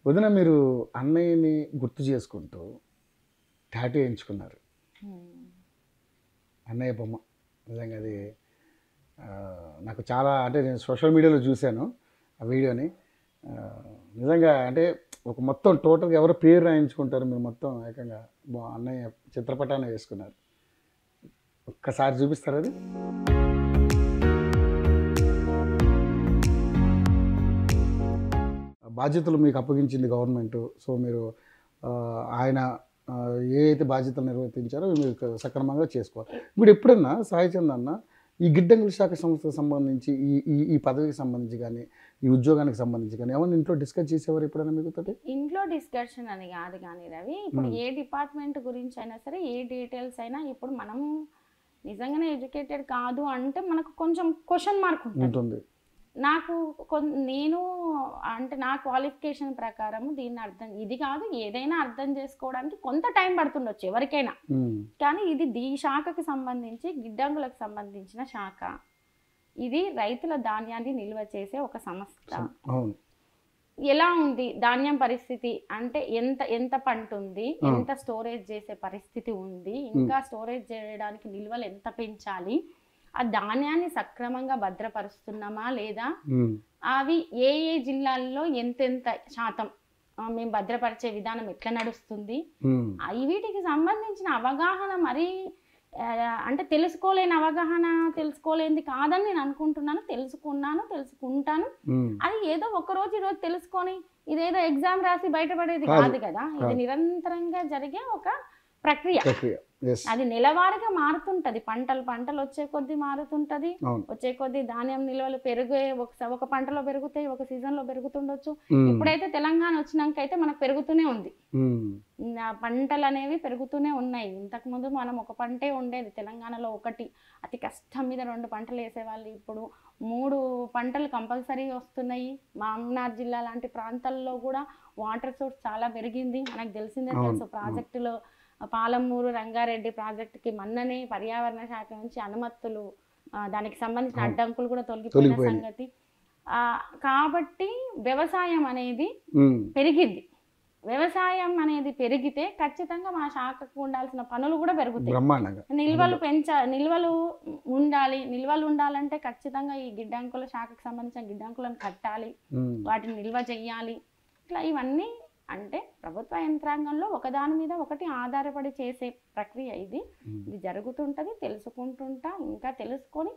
వదిన మీరు అన్నయ్యని గుర్తు చేసుకుంటూ టాటూ వేయించుకున్నారు అన్నయ్య బొమ్మ నిజంగా అది ఆ, నాకు చాలా అంటే నేను సోషల్ మీడియాలో చూశాను ఆ వీడియోని ఆ, నిజంగా అంటే ఒక మొత్తం టోటల్గా ఎవరు పేరు రాయించుకుంటారు మీరు మొత్తం ఏకంగా బా- అన్నయ్య చిత్రపటాన్ని వేసుకున్నారు ఒక్కసారి చూపిస్తారు అది బాధ్యతలు మీకు అప్పగించింది గవర్నమెంట్ సో మీరు ఆ, ఆయన ఆ, ఏ అయితే బాధ్యతలు నిర్వర్తించారో అవి మీరు సక్రమంగా చేసుకోవాలి ఇప్పుడు ఎప్పుడన్నా సాయి చంద్ అన్న ఈ గిడ్డంగుల శాఖ సంస్థకు సంబంధించి ఈ ఈ ఈ పదవికి సంబంధించి కానీ ఈ ఉద్యోగానికి సంబంధించి కానీ ఏమన్నా ఇంట్లో డిస్కస్ చేసేవారు ఎప్పుడైనా మీకు తోటి ఇంట్లో డిస్కషన్ అని కాదు కానీ రవి ఇప్పుడు మ్మ్. ఏ డిపార్ట్మెంట్ గురించి అయినా సరే ఏ డీటెయిల్స్ అయినా ఇప్పుడు మనం నిజంగానే ఎడ్యుకేటెడ్ కాదు అంటే మనకు కొంచెం క్వశ్చన్ మార్క్ ఉంటుంది ఉంటుంది నాకు కొన్- నేను అంటే నా క్వాలిఫికేషన్ ప్రకారం దీన్ని అర్థం ఇది కాదు ఏదైనా అర్థం చేసుకోవడానికి కొంత టైం పడుతుండొచ్చు ఎవరికైనా ఉమ్, కానీ ఇది దీ శాఖకి సంబంధించి గిడ్డంగులకు సంబంధించిన శాఖ ఇది రైతుల ధాన్యాన్ని నిల్వ చేసే ఒక సంస్థ అవును ఎలా ఉంది ధాన్యం పరిస్థితి అంటే ఎంత ఎంత పంట ఉంది ఆ. ఎంత స్టోరేజ్ చేసే పరిస్థితి ఉంది ఇంకా స్టోరేజ్ చేయడానికి నిల్వలు ఎంత పెంచాలి ఆ ధాన్యాన్ని సక్రమంగా భద్రపరుస్తున్నామా లేదా ఉమ్, అవి ఏ ఏ జిల్లాల్లో ఎంతెంత శాతం ఆ, మేము భద్రపరిచే విధానం ఎట్లా నడుస్తుంది ఉమ్, అవి వీటికి సంబంధించిన అవగాహన మరీ ఆ, అంటే తెలుసుకోలేని అవగాహన తెలుసుకోలేనిది కాదని నేను అనుకుంటున్నాను తెలుసుకున్నాను తెలుసుకుంటాను ఉమ్, అది ఏదో ఒక రోజు ఈ రోజు తెలుసుకొని ఇదేదో ఎగ్జామ్ రాసి బయటపడేది కాదు. కాదు కదా ఇది కాదు. నిరంతరంగా జరిగే ఒక ప్రక్రియ ప్రక్రియ ఎస్ అది నెలవారీగా మారుతుంటది పంటలు పంటలు వచ్చే కొద్దీ మారుతుంటది అవును వచ్చే కొద్దీ ధాన్యం నిల్వలు పెరిగే ఒక ఒక పంటలో పెరుగుతాయి ఒక సీజన్ లో పెరుగుతుండొచ్చు ఉమ్, ఇప్పుడైతే తెలంగాణ వచ్చినాక అయితే మనకు పెరుగుతూనే ఉంది ఉమ్, ఆ పంటలు అనేవి పెరుగుతూనే ఉన్నాయి ఇంతకు ముందు మనం ఒక పంటే ఉండేది తెలంగాణలో ఒకటి అతి కష్టం మీద రెండు పంటలు వేసేవాళ్ళు ఇప్పుడు మూడు పంటలు కంపల్సరీ వస్తున్నాయి మామనార్ జిల్లా లాంటి ప్రాంతాల్లో కూడా వాటర్ సోర్స్ చాలా పెరిగింది మనకు తెలిసిందే అవును, తెలుసు ప్రాజెక్టులో పాలమూరు రంగారెడ్డి ప్రాజెక్టుకి మొన్ననే పర్యావరణ శాఖ నుంచి అనుమతులు ఆ, దానికి సంబంధించిన అవును. అడ్డంకులు కూడా తొలగిపోయిన తొలగిపోయినాయి. సంగతి ఆ, కాబట్టి వ్యవసాయం అనేది ఉమ్, పెరిగింది వ్యవసాయం అనేది పెరిగితే ఖచ్చితంగా మా శాఖకు ఉండాల్సిన పనులు కూడా పెరుగుతాయి బ్రహ్మాండంగా నిల్వలు పెంచ నిల్వలు ఉండాలి నిల్వలు ఉండాలంటే ఖచ్చితంగా ఈ గిడ్డంకుల శాఖకు సంబంధించిన గిడ్డంకులను కట్టాలి ఉమ్, వాటిని నిల్వ చేయాలి ఇట్లా ఇవన్నీ అంటే ప్రభుత్వ యంత్రాంగంలో ఒకదాని మీద ఒకటి ఆధారపడి చేసే ప్రక్రియ ఇది ఉమ్, ఇది జరుగుతుంటది తెలుసుకుంటుంటా ఇంకా తెలుసుకొని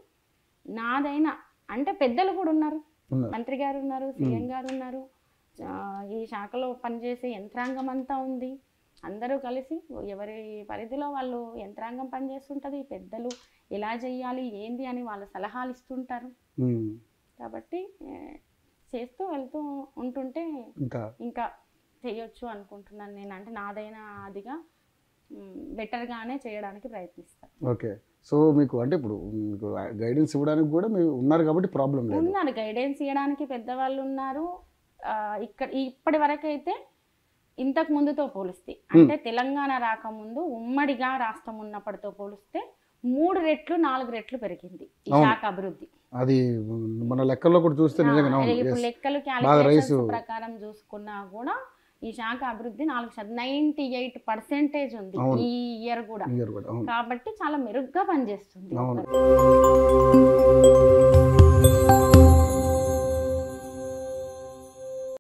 నాదైనా అంటే పెద్దలు కూడా ఉన్నారు ఉన్నారు. మంత్రి గారు ఉన్నారు సీఎం గారు ఉన్నారు ఆ, ఈ శాఖలో పనిచేసే యంత్రాంగం అంతా ఉంది అందరూ కలిసి ఎవరి పరిధిలో వాళ్ళు యంత్రాంగం పనిచేస్తుంటుంది పెద్దలు ఎలా చేయాలి ఏంది అని వాళ్ళ సలహాలు ఇస్తుంటారు ఉమ్, కాబట్టి ఏ, చేస్తూ వెళ్తూ ఉంటుంటే ఇంకా ఇంకా చేయొచ్చు అనుకుంటున్నాను నేను అంటే నాదైనా అదిగా బెటర్గానే చేయడానికి ప్రయత్నిస్తాను ఓకే సో మీకు అంటే ఇప్పుడు మీకు గైడెన్స్ ఇవ్వడానికి కూడా మీరు ఉన్నారు కాబట్టి ప్రాబ్లం లేదు ఉన్నారు గైడెన్స్ ఇవ్వడానికి పెద్దవాళ్ళు ఉన్నారు ఆ, ఇక్కడ ఇప్పటి వరకు అయితే ఇంతకు ముందుతో పోలిస్తే అంటే తెలంగాణ రాకముందు ఉమ్మడిగా రాష్ట్రం ఉన్నప్పటితో పోలిస్తే మూడు రెట్లు నాలుగు రెట్లు పెరిగింది ఈ అవును. శాఖ అభివృద్ధి అది మన లెక్కల్లో కూడా చూస్తే నిజంగా ఆ, అవును ఇప్పుడు yes. లెక్కలు బాగా రైస్ క్యాలిక్యులేషన్స్ ప్రకారం చూసుకున్నా కూడా ఈ శాఖ అభివృద్ధి నాలుగు శాతం నైన్టీ ఎయిట్ పర్సెంటేజ్ ఉంది అవును. ఈ ఇయర్ కూడా Year కూడా అవును కాబట్టి చాలా మెరుగ్గా పనిచేస్తుంది అవును. ఒకరు.